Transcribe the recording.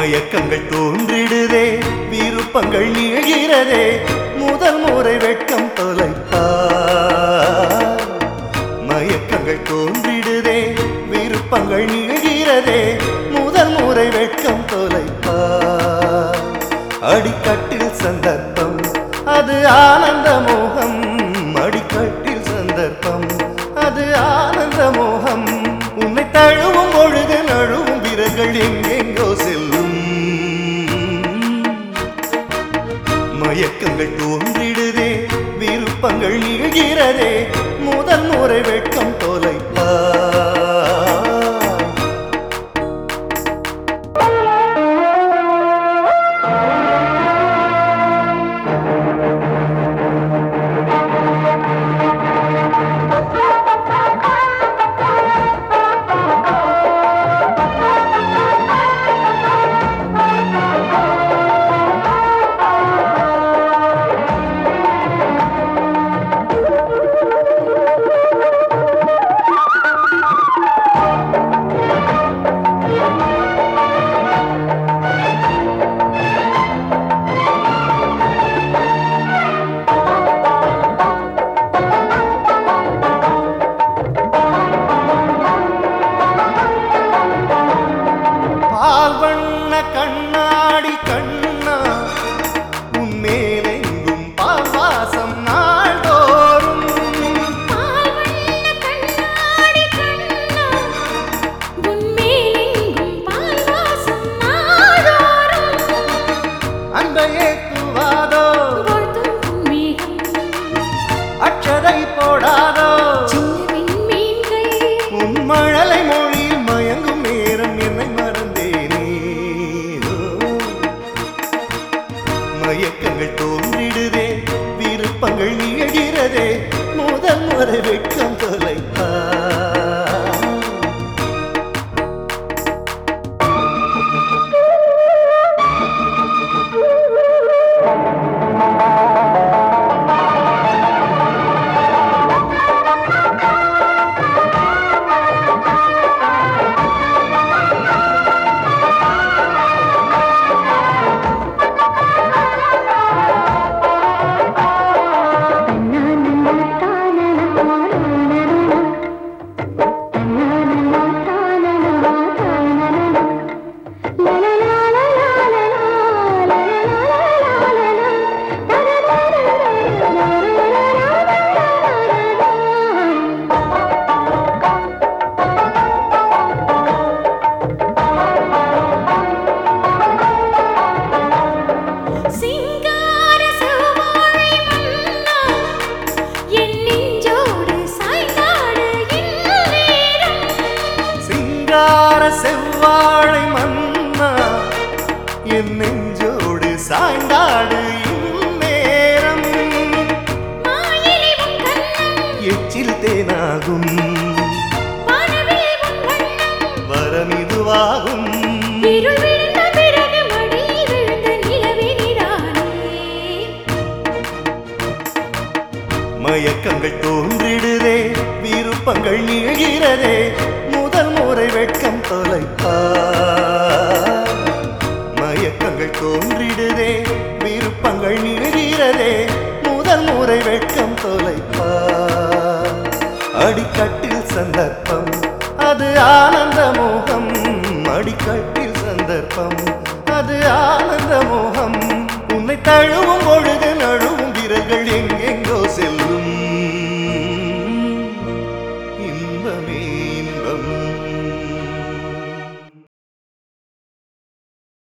மயக்கங்கள் தோன்றிடுதே விருப்பங்கள் நீழ்கிறதே முதல் முறை வெட்கம் தொலைப்பா மயக்கங்கள் தோன்றிடுதே விருப்பங்கள் நீழ்கிறதே முதல் முறை வெட்கம் தொலைப்பா அடிக்கட்டில் சந்தர்ப்பம் அது ஆனந்த மோகம் அடிக்கட்டில் சந்தர்ப்பம் அது ஆனந்த மோகம் உன்னை தழுவும் பொழுது நழுவும் விரல்கள் எங்கெங்கோ செல்லும் மயக்கங்கள் தோன்றிடுதே விருப்பங்கள் நிகழ்கிறதே முதல் முறை வெட்கம் தொலைப்பா பால் வண்ண கண்ணாடி கண்ணா உன் மேலெங்கும் பால் வாசம் நாள்தோறும் பால் வண்ண கண்ணாடி கண்ணா உன்மேலெங்கும் பால் வாசம் நாடோறும் அந்த ஏத்துவாதோ வாழ்த்தும் மேகம் அச்சதை போடாதோ சின்ன விண்மீன்கள் உன் மழலை மொழியில் மயங்கும் நேரம் என்னை மறந்தேனே மயக்கங்கள் தோன்றிடுதே விருப்பங்கள் நிகழ்கிறதே முதல் முறை வெட்கம் தொலைப்பா சிங்கார செவ்வாழை மன்னா என் நெஞ்சோடு சாய்ந்தாடு இந்நேரம் சிங்கார செவ்வாழை மன்னா என் நெஞ்சோடு சாய்ந்தாடு இந்நேரம் மாயிலை உன் கண்ணம் எச்சில் தேனாகும் வானவில் உன் வண்ணம் வரம் இதுவாகும் இருள் விழுந்த பிறகு மடியில் விழுந்த நிலவினிதானே மயக்கங்கள் தோன்றிடுதே விருப்பங்கள் நிகழ்கிறதே முதல் முறை வெட்கம் தொலைப்பா மயக்கங்கள் தோன்றிடுதே விருப்பங்கள் நிகழ்கிறதே முதல் முறை வெட்கம் தொலைப்பா அடிக்கட்டில் சந்தர்ப்பம் அது ஆனந்த மோகம் அடிக்கட்டில் சந்தர்ப்பம் அது ஆனந்த மோகம் உன்னை தழுவும் பொழுது நழுவும் விரல்கள் எங்க